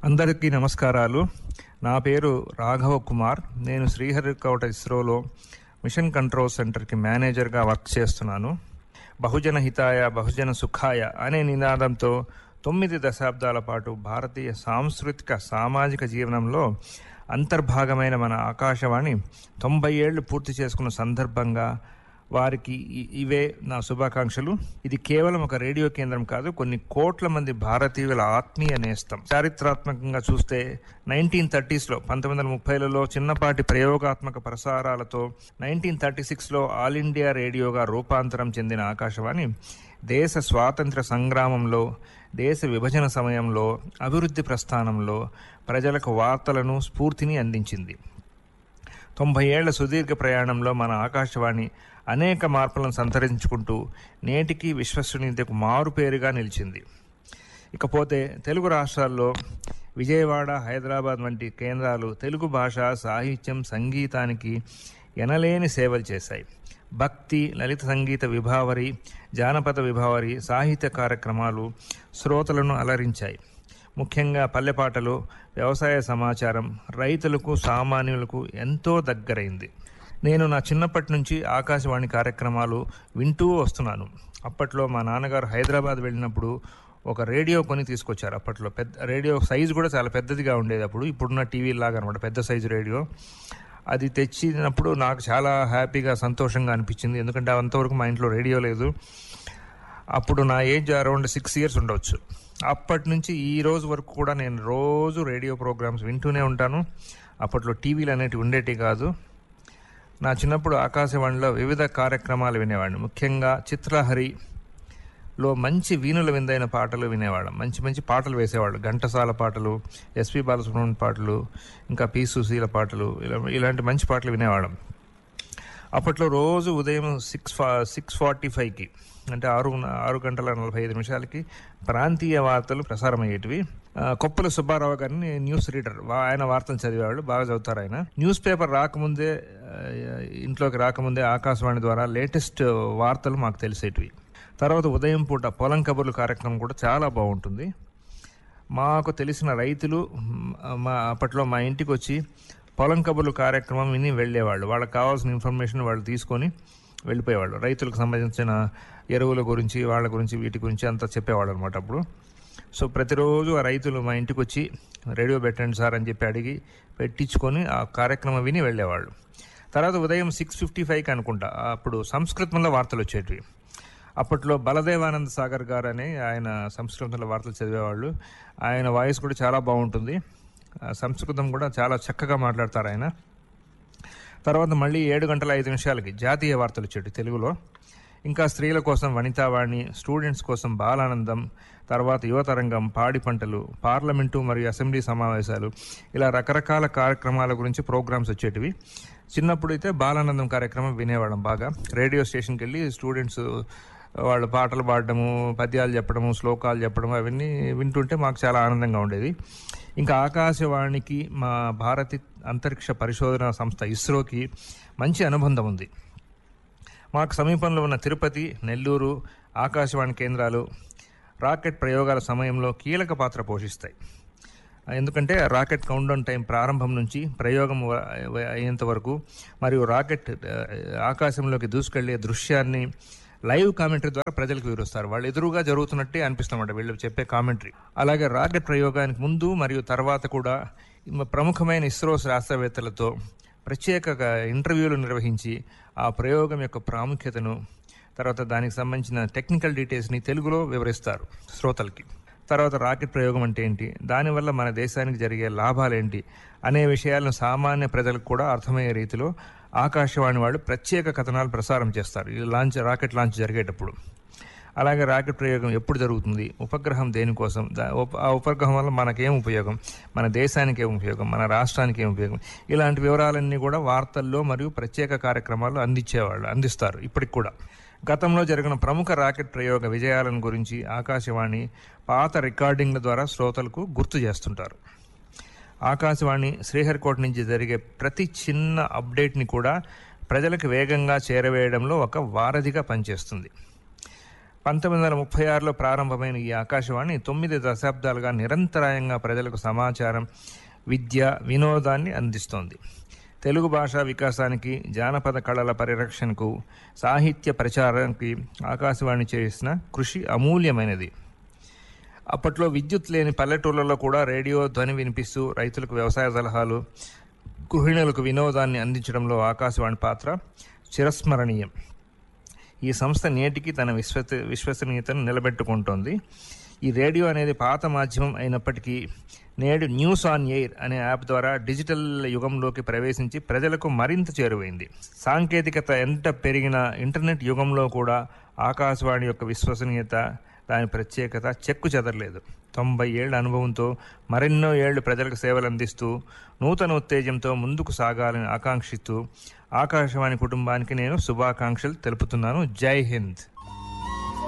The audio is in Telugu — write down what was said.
అందరికీ నమస్కారాలు నా పేరు రాఘవ కుమార్ నేను శ్రీహరికోట ఇస్రోలో మిషన్ కంట్రోల్ సెంటర్కి మేనేజర్గా వర్క్ చేస్తున్నాను బహుజన హితాయ బహుజన సుఖాయ అనే నినాదంతో తొమ్మిది దశాబ్దాల పాటు భారతీయ సాంస్కృతిక సామాజిక జీవనంలో అంతర్భాగమైన మన ఆకాశవాణి తొంభై ఏళ్లు పూర్తి చేసుకున్న సందర్భంగా వారికి ఇ- ఇవే నా శుభాకాంక్షలు ఇది కేవలం ఒక రేడియో కేంద్రం కాదు కొన్ని కోట్ల మంది భారతీయుల ఆత్మీయ నేస్తం చారిత్రాత్మకంగా చూస్తే నైన్టీన్ థర్టీస్లో పంతొమ్మిది వందల ముప్పైలలో చిన్నపాటి ప్రయోగాత్మక ప్రసారాలతో నైన్టీన్ థర్టీ సిక్స్లో ఆల్ ఇండియా రేడియోగా రూపాంతరం చెందిన ఆకాశవాణి దేశ స్వాతంత్ర సంగ్రామంలో దేశ విభజన సమయంలో అభివృద్ధి ప్రస్థానంలో ప్రజలకు వార్తలను స్ఫూర్తిని అందించింది తొంభై ఏళ్ల సుదీర్ఘ ప్రయాణంలో మన ఆకాశవాణి అనేక మార్పులను సంతరించుకుంటూ నేటికి విశ్వసనీయతకు మారుపేరుగా నిలిచింది ఇకపోతే తెలుగు రాష్ట్రాల్లో విజయవాడ హైదరాబాద్ వంటి కేంద్రాలు తెలుగు భాష సాహిత్యం సంగీతానికి ఎనలేని సేవలు చేశాయి భక్తి లలిత సంగీత విభావరి జానపద విభావరి సాహిత్య కార్యక్రమాలు శ్రోతలను అలరించాయి ముఖ్యంగా పల్లెపాటలు వ్యవసాయ సమాచారం రైతులకు సామాన్యులకు ఎంతో దగ్గరైంది నేను నా చిన్నప్పటి నుంచి ఆకాశవాణి కార్యక్రమాలు వింటూ వస్తున్నాను అప్పట్లో మా నాన్నగారు హైదరాబాద్ వెళ్ళినప్పుడు ఒక రేడియో కొని తీసుకొచ్చారు అప్పట్లో పెద్ద రేడియో సైజు కూడా చాలా పెద్దదిగా ఉండేది అప్పుడు ఇప్పుడున్న టీవీ లాగా అనమాట పెద్ద సైజు రేడియో అది తెచ్చినప్పుడు నాకు చాలా హ్యాపీగా సంతోషంగా అనిపించింది ఎందుకంటే అంతవరకు మా ఇంట్లో రేడియో లేదు అప్పుడు నా ఏజ్ అరౌండ్ సిక్స్ ఇయర్స్ ఉండవచ్చు అప్పటి నుంచి ఈ రోజు వరకు కూడా నేను రోజు రేడియో ప్రోగ్రామ్స్ వింటూనే ఉంటాను అప్పట్లో టీవీలు అనేటివి ఉండేటి కాదు నా చిన్నప్పుడు ఆకాశవాణిలో వివిధ కార్యక్రమాలు వినేవాడిని ముఖ్యంగా చిత్రహరి లో మంచి వీణుల విందైన పాటలు వినేవాళ్ళం మంచి మంచి పాటలు వేసేవాళ్ళు ఘంటసాల పాటలు ఎస్పి బాలసుబ్రహ్మణ్యం పాటలు ఇంకా పి సుశీల పాటలు ఇలా ఇలాంటి మంచి పాటలు వినేవాళ్ళం అప్పట్లో రోజు ఉదయం సిక్స్ ఫా సిక్స్ ఫార్టీ ఫైవ్కి అంటే ఆరు ఆరు గంటల నలభై ఐదు నిమిషాలకి ప్రాంతీయ వార్తలు ప్రసారమయ్యేటివి ఆ, కొప్పుల సుబ్బారావు గారిని న్యూస్ రీడర్ వా- ఆయన వార్తలు చదివేవాళ్ళు బాగా చదువుతారు ఆయన న్యూస్ పేపర్ రాకముందే ఆ, ఇంట్లోకి రాకముందే ఆకాశవాణి ద్వారా లేటెస్ట్ వార్తలు మాకు తెలిసేటివి తర్వాత ఉదయం పూట పొలం కబుర్లు కార్యక్రమం కూడా చాలా బాగుంటుంది మాకు తెలిసిన రైతులు మ్, మా అప్పట్లో మా ఇంటికి వచ్చి పొలం కబుర్లు కార్యక్రమం విని వెళ్ళేవాళ్ళు వాళ్ళకి కావాల్సిన ఇన్ఫర్మేషన్ వాళ్ళు తీసుకొని వెళ్ళిపోయేవాళ్ళు రైతులకు సంబంధించిన ఎరువుల గురించి వాళ్ళ గురించి వీటి గురించి అంతా చెప్పేవాళ్ళు అనమాట అప్పుడు సో ప్రతిరోజు ఆ రైతులు మా ఇంటికి వచ్చి రేడియో పెట్టండి సార్ అని చెప్పి అడిగి పెట్టించుకొని ఆ కార్యక్రమం విని వెళ్ళేవాళ్ళు తర్వాత ఉదయం సిక్స్ ఫిఫ్టీ ఫైవ్కి అనుకుంటా అప్పుడు సంస్కృతంలో వార్తలు వచ్చేటివి అప్పట్లో బలదేవానంద్ సాగర్ గారు అని ఆయన సంస్కృతంలో వార్తలు చదివేవాళ్ళు ఆయన వాయిస్ కూడా చాలా బాగుంటుంది ఆ సంస్కృతం కూడా చాలా చక్కగా మాట్లాడతారు ఆయన తర్వాత మళ్ళీ ఏడు గంటల ఐదు నిమిషాలకి జాతీయ వార్తలు వచ్చేటి తెలుగులో ఇంకా స్త్రీల కోసం వనితావాణి స్టూడెంట్స్ కోసం బాలానందం తర్వాత యువతరంగం పాడి పంటలు పార్లమెంటు మరియు అసెంబ్లీ సమావేశాలు ఇలా రకరకాల కార్యక్రమాల గురించి ప్రోగ్రామ్స్ వచ్చేటివి చిన్నప్పుడు అయితే బాలానందం కార్యక్రమం వినేవాళ్ళం బాగా రేడియో స్టేషన్కి వెళ్ళి స్టూడెంట్స్ వాళ్ళు పాటలు పాడడము పద్యాలు చెప్పడము శ్లోకాలు చెప్పడము అవన్నీ వింటుంటే మాకు చాలా ఆనందంగా ఉండేది ఇంకా ఆకాశవాణికి మా భారతి అంతరిక్ష పరిశోధన సంస్థ ఇస్రోకి మంచి అనుబంధం ఉంది మాకు సమీపంలో ఉన్న తిరుపతి నెల్లూరు ఆకాశవాణి కేంద్రాలు రాకెట్ ప్రయోగాల సమయంలో కీలక పాత్ర పోషిస్తాయి ఎందుకంటే రాకెట్ కౌంట్డౌన్ టైం ప్రారంభం నుంచి ప్రయోగం వ- వ- అయ్యేంత వరకు మరియు రాకెట్ ఆ, ఆకాశంలోకి దూసుకెళ్లే దృశ్యాన్ని లైవ్ కామెంటరీ ద్వారా ప్రజలకు వివరిస్తారు వాళ్ళు ఎదురుగా జరుగుతున్నట్టే అనిపిస్తున్నమాట వీళ్ళు చెప్పే కామెంటరీ అలాగే రాకెట్ ప్రయోగానికి ముందు మరియు తర్వాత కూడా మ- ప్రముఖమైన ఇస్రో శాస్త్రవేత్తలతో ప్రత్యేక ఇంటర్వ్యూలు నిర్వహించి ఆ ప్రయోగం యొక్క ప్రాముఖ్యతను తర్వాత దానికి సంబంధించిన టెక్నికల్ డీటెయిల్స్ని తెలుగులో వివరిస్తారు శ్రోతలకి తర్వాత రాకెట్ ప్రయోగం అంటే ఏంటి దానివల్ల మన దేశానికి జరిగే లాభాలేంటి అనే విషయాలను సామాన్య ప్రజలకు కూడా అర్థమయ్యే రీతిలో ఆకాశవాణి వాళ్ళు ప్రత్యేక కథనాలు ప్రసారం చేస్తారు ఈ లాంచ్ రాకెట్ లాంచ్ జరిగేటప్పుడు అలాగే రాకెట్ ప్రయోగం ఎప్పుడు జరుగుతుంది ఉపగ్రహం దేనికోసం దా- ఉప- ఆ ఉపగ్రహం వల్ల మనకేం ఉపయోగం మన దేశానికి ఏం ఉపయోగం మన రాష్ట్రానికి ఏం ఉపయోగం ఇలాంటి వివరాలన్నీ కూడా వార్తల్లో మరియు ప్రత్యేక కార్యక్రమాలు అందించేవాళ్ళు అందిస్తారు ఇప్పటికి కూడా గతంలో జరిగిన ప్రముఖ రాకెట్ ప్రయోగ విజయాలను గురించి ఆకాశవాణి పాత రికార్డింగ్ల ద్వారా శ్రోతలకు గుర్తు చేస్తుంటారు ఆకాశవాణి శ్రీహరికోట నుంచి జరిగే ప్రతి చిన్న అప్డేట్ని కూడా ప్రజలకు వేగంగా చేరవేయడంలో ఒక వారధిగా పనిచేస్తుంది పంతొమ్మిది వందల ముప్పై ఆరులో ప్రారంభమైన ఈ ఆకాశవాణి తొమ్మిది దశాబ్దాలుగా నిరంతరాయంగా ప్రజలకు సమాచారం విద్య వినోదాన్ని అందిస్తోంది తెలుగు భాషా వికాసానికి జానపద కళల పరిరక్షణకు సాహిత్య ప్రచారానికి ఆకాశవాణి చేసిన కృషి అమూల్యమైనది అప్పట్లో విద్యుత్ లేని పల్లెటూళ్ళలో కూడా రేడియో ధ్వని వినిపిస్తూ రైతులకు వ్యవసాయ సలహాలు గృహిణులకు వినోదాన్ని అందించడంలో ఆకాశవాణి పాత్ర చిరస్మరణీయం ఈ సంస్థ నేటికి తన విశ్వస విశ్వసనీయతను నిలబెట్టుకుంటోంది ఈ రేడియో అనేది పాత మాధ్యమం అయినప్పటికీ నేడు న్యూస్ ఆన్ ఎయిర్ అనే యాప్ ద్వారా డిజిటల్ యుగంలోకి ప్రవేశించి ప్రజలకు మరింత చేరువైంది సాంకేతికత ఎంత పెరిగినా ఇంటర్నెట్ యుగంలో కూడా ఆకాశవాణి యొక్క విశ్వసనీయత దాని ప్రత్యేకత చెక్కు చెదరలేదు తొంభై ఏళ్ల అనుభవంతో మరెన్నో ఏళ్లు ప్రజలకు సేవలు అందిస్తూ నూతన ఉత్తేజంతో ముందుకు సాగాలని ఆకాంక్షిస్తూ ఆకాశవాణి కుటుంబానికి నేను శుభాకాంక్షలు తెలుపుతున్నాను జై హింద్